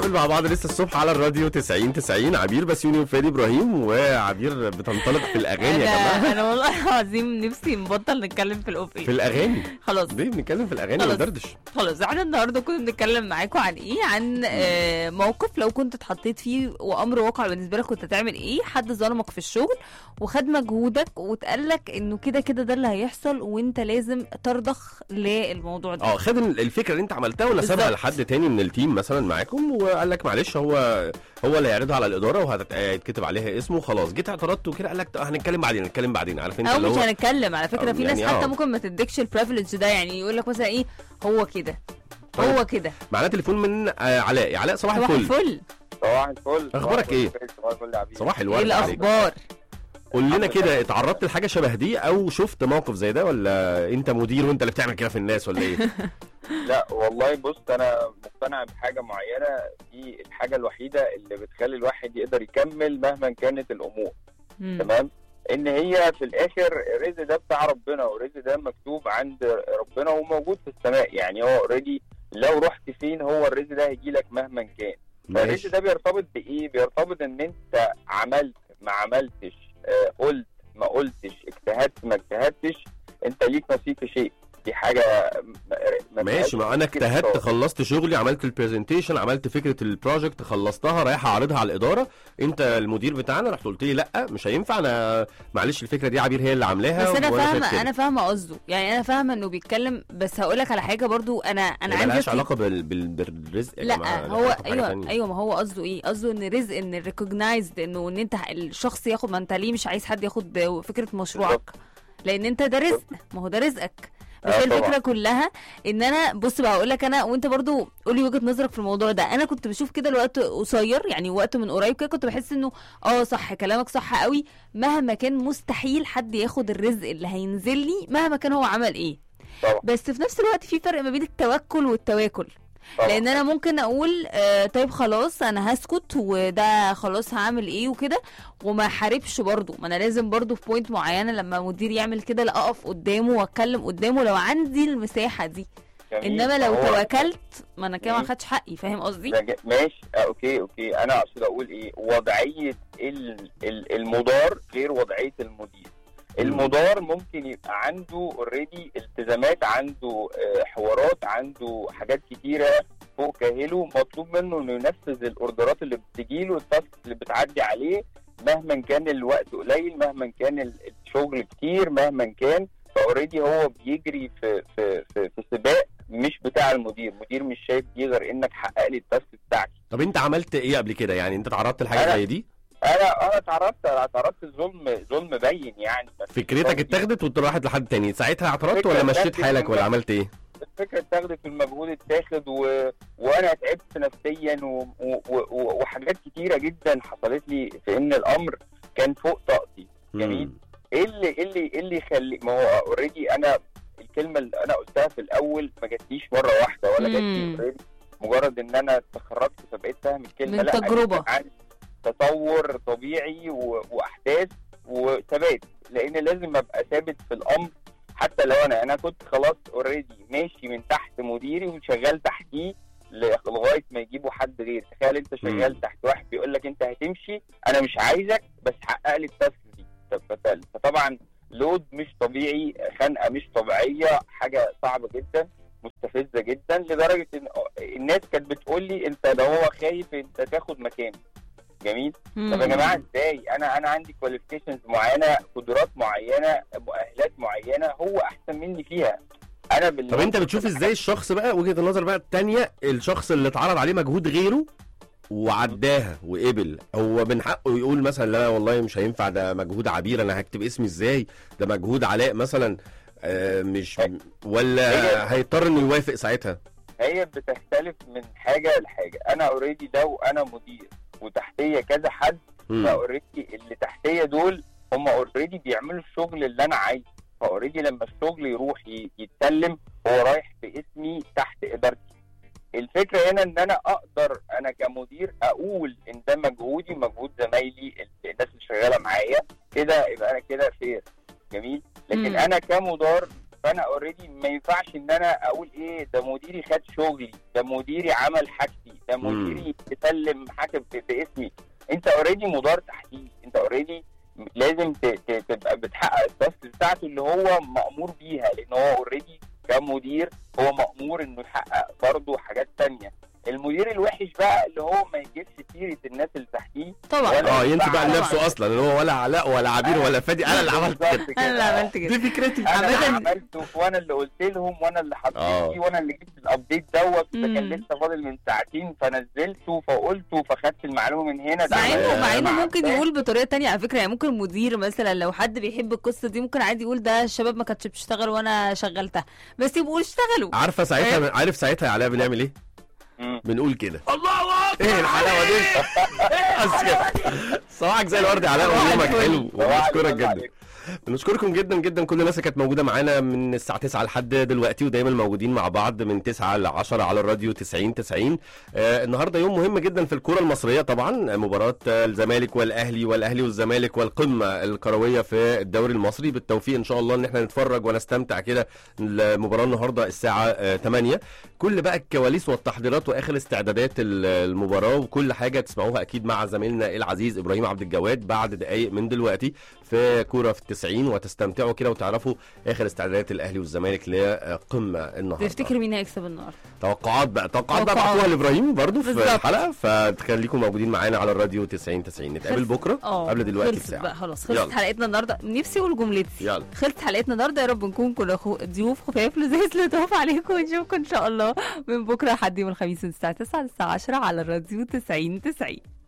مع بعض لسه الصبح على الراديو 90 90 عبير بسيوني وفادي ابراهيم وعبير بتنطلق في الاغاني يا انا جماعه انا والله العظيم نفسي نبطل نتكلم في الاوف في الاغاني خلاص ليه بنتكلم في الاغاني خلاص. وندردش خلاص احنا النهارده كنا بنتكلم معاكم عن ايه عن آه، موقف لو كنت اتحطيت فيه وامر واقع بالنسبه لك كنت هتعمل ايه حد ظلمك في الشغل وخد مجهودك واتقال لك انه كده كده ده اللي هيحصل وانت لازم ترضخ للموضوع ده اه خد الفكره اللي انت عملتها ونسبها بالظبط. لحد تاني من التيم مثلا معاكم وقال لك معلش هو هو اللي هيعرضها على الاداره وهيتكتب عليها اسمه وخلاص جيت اعترضت وكده قال لك طب هنتكلم بعدين هنتكلم بعدين عارف انت او اللي مش هو هنتكلم على فكره أو في ناس يعني حتى آه. ممكن ما تديكش البريفليج ده يعني يقول لك مثلا ايه هو كده طيب. هو كده معانا تليفون من آه، علاء علاء صباح صباح الفل الفل صباح الفل أخبارك صباح إيه؟ الفل، صباح الفل يا عبيد صباح ايه الورد عليك الاخبار قول لنا كده اتعرضت لحاجه شبه دي او شفت موقف زي ده ولا انت مدير وانت اللي بتعمل كده في الناس ولا ايه لا والله بص انا مقتنع بحاجه معينه دي الحاجه الوحيده اللي بتخلي الواحد يقدر يكمل مهما كانت الامور مم. تمام ان هي في الاخر الرزق ده بتاع ربنا والرزق ده مكتوب عند ربنا وموجود في السماء يعني هو اوريدي لو رحت فين هو الرزق ده هيجي لك مهما كان فالرزق ماشي ده بيرتبط بايه بيرتبط ان انت عملت ما عملتش آه، قلت ما قلتش اجتهدت ما اجتهدتش انت ليك نصيب في شيء دي حاجه م- ما ماشي ما انا اجتهدت خلصت شغلي عملت البرزنتيشن عملت فكره البروجكت خلصتها رايح اعرضها على الاداره انت المدير بتاعنا رحت قلت لي لا مش هينفع انا معلش الفكره دي عبير هي اللي عاملاها بس انا وأنا شايف فاهمه كده. انا فاهمه قصده يعني انا فاهمه انه بيتكلم بس هقول لك على حاجه برضو انا انا هي عندي ملهاش في- علاقه بال... بال... بالرزق يا لا جماعة، لها هو علاقة بحاجة ايوه تانية. ايوه ما هو قصده ايه قصده ان رزق ان ريكوجنايزد انه ان انت الشخص ياخد ما انت ليه مش عايز حد ياخد فكره مشروعك لان انت ده رزق ما هو ده رزقك بس آه هي طبعا. الفكره كلها ان انا بص بقى اقول لك انا وانت برضو قولي وجهه نظرك في الموضوع ده انا كنت بشوف كده الوقت قصير يعني وقت من قريب كده كنت بحس انه اه صح كلامك صح قوي مهما كان مستحيل حد ياخد الرزق اللي هينزل لي مهما كان هو عمل ايه طبعا. بس في نفس الوقت في فرق ما بين التوكل والتواكل طبعا. لان انا ممكن اقول آه طيب خلاص انا هسكت وده خلاص هعمل ايه وكده وما حاربش برضو ما انا لازم برضو في بوينت معينه لما مدير يعمل كده لا اقف قدامه واتكلم قدامه لو عندي المساحه دي جميل. انما لو هو- توكلت ما انا كده ما مم. خدش حقي فاهم قصدي ده ج- ماشي آه اوكي اوكي انا اقصد اقول ايه وضعيه ال- ال- المدار غير وضعيه المدير المدار ممكن يبقى عنده اوريدي التزامات عنده آه، حوارات عنده حاجات كتيره فوق كاهله مطلوب منه انه ينفذ الاوردرات اللي بتجيله التاسك اللي بتعدي عليه مهما كان الوقت قليل مهما كان ال- الشغل كتير مهما كان فاوريدي هو بيجري في في في, في سباق مش بتاع المدير المدير مش شايف دي غير انك حقق لي التاسك بتاعتي طب انت عملت ايه قبل كده يعني انت تعرضت لحاجه أنا- زي دي انا انا اتعرضت أنا اتعرضت الظلم ظلم باين يعني بس فكرتك اتاخدت وانت راحت لحد تاني ساعتها اعترضت فكرة ولا مشيت اتاخدت حالك ولا من- عملت ايه الفكره اتاخدت والمجهود اتاخد و... وانا تعبت نفسيا و... و... و... وحاجات كتيره جدا حصلت لي في ان الامر كان فوق طاقتي جميل. مم. ايه اللي ايه اللي ايه اللي يخلي ما هو اوريدي انا الكلمه اللي انا قلتها في الاول ما جاتليش مره واحده ولا جاتلي مم. already. مجرد ان انا تخرجت فبقيت فاهم الكلمه من لا أنا تجربة. كان عندي تطور طبيعي و... واحداث وثبات لان لازم ابقى ثابت في الامر حتى لو انا انا كنت خلاص اوريدي ماشي من تحت مديري وشغال تحتيه ل- لغايه ما يجيبوا حد غير تخيل انت شغال مم. تحت واحد بيقول لك انت هتمشي انا مش عايزك بس حقق لي التاسك دي طب- فت- فطبعا لود مش طبيعي خنقه مش طبيعيه حاجه صعبه جدا مستفزه جدا لدرجه ان الناس كانت بتقول لي انت لو هو خايف انت تاخد مكانه جميل طب يا جماعه ازاي انا انا عندي كواليفيكيشنز معينه قدرات معينه مؤهلات معينه هو احسن مني فيها انا بال طب انت بتشوف ازاي الشخص بقى وجهه النظر بقى التانية الشخص اللي اتعرض عليه مجهود غيره وعداها وقبل هو من حقه يقول مثلا لا والله مش هينفع ده مجهود عبير انا هكتب اسمي ازاي ده مجهود علاء مثلا آه مش ولا هي- هيضطر انه يوافق ساعتها هي بتختلف من حاجه لحاجه انا اوريدي لو انا مدير وتحتيه كذا حد مم. فاوريدي اللي تحتيه دول هم اوريدي بيعملوا الشغل اللي انا عايزه فاوريدي لما الشغل يروح ي- يتسلم هو رايح باسمي تحت ادارتي الفكره هنا ان انا اقدر انا كمدير اقول ان ده مجهودي ومجهود زمايلي الناس اللي شغاله معايا كده يبقى انا كده فير جميل لكن مم. انا كمدار فانا اوريدي ما ينفعش ان انا اقول ايه ده مديري خد شغلي ده مديري عمل حاجتي يا مديري يسلم حاجه ب- باسمي انت اوريدي مدار تحتيه انت اوريدي لازم ت- ت- تبقى بتحقق التاسك بتاعته اللي هو مأمور بيها لان هو اوريدي كمدير هو مأمور انه يحقق برضه حاجات تانية المدير الوحش بقى اللي هو ما يجيبش سيره الناس اللي تحتيه طبعا ولا اه ينسى بقى طبعاً. لنفسه اصلا اللي هو ولا علاء ولا عبير ولا فادي انا اللي عملت كده بالظبط انا اللي كده. عملت كده دي فكرتي انا اللي عامة- عملته وانا اللي قلت لهم وانا اللي حطيت آه. فيه وانا اللي جبت الابديت دوت ده كان مم. لسه فاضل من ساعتين فنزلته فقلته فخدت المعلومه من هنا ده مع عمل- انه مع انه مع ممكن ده. يقول بطريقه تانية على فكره يعني ممكن المدير مثلا لو حد بيحب القصه دي ممكن عادي يقول ده الشباب ما كانتش بتشتغل وانا شغلتها بس يبقوا اشتغلوا عارفه ساعتها عارف ساعتها يا علاء بنعمل ايه؟ مم. بنقول كده الله اكبر ايه الحلاوه دي بس كده صباحك زي الورد يا علاء ويومك حلو وبشكرك جدا بنشكركم جدا جدا كل الناس اللي كانت موجوده معانا من الساعه 9 لحد دلوقتي ودايما موجودين مع بعض من 9 ل 10 على الراديو 90 90 آه النهارده يوم مهم جدا في الكره المصريه طبعا مباراه آه، الزمالك والاهلي والاهلي والزمالك والقمه الكرويه في الدوري المصري بالتوفيق ان شاء الله ان احنا نتفرج ونستمتع كده المباراه النهارده الساعه آه 8 كل بقى الكواليس والتحضيرات واخر استعدادات ال- المباراه وكل حاجه تسمعوها اكيد مع زميلنا العزيز ابراهيم عبد الجواد بعد دقائق من دلوقتي في كوره في التسعين وتستمتعوا كده وتعرفوا اخر استعدادات الاهلي والزمالك لقمه النهارده تفتكر مين هيكسب النهارده توقعات بقى توقعات بقى توقعات. بعتوها لابراهيم برضو في بالظبط. الحلقه فتخليكم موجودين معانا على الراديو 90 90 نتقابل خلص- بكره اه قبل دلوقتي خلصت بساعه بقى خلاص خلصت يلا. حلقتنا النهارده نفسي اقول جملتي يلا خلصت حلقتنا النهارده يا رب نكون كنا خو... ضيوف خفاف لذيذ لطاف عليكم ونشوفكم ان شاء الله من بكره لحد يوم الخميس من الساعه 9 للساعه 10 على الراديو 90 90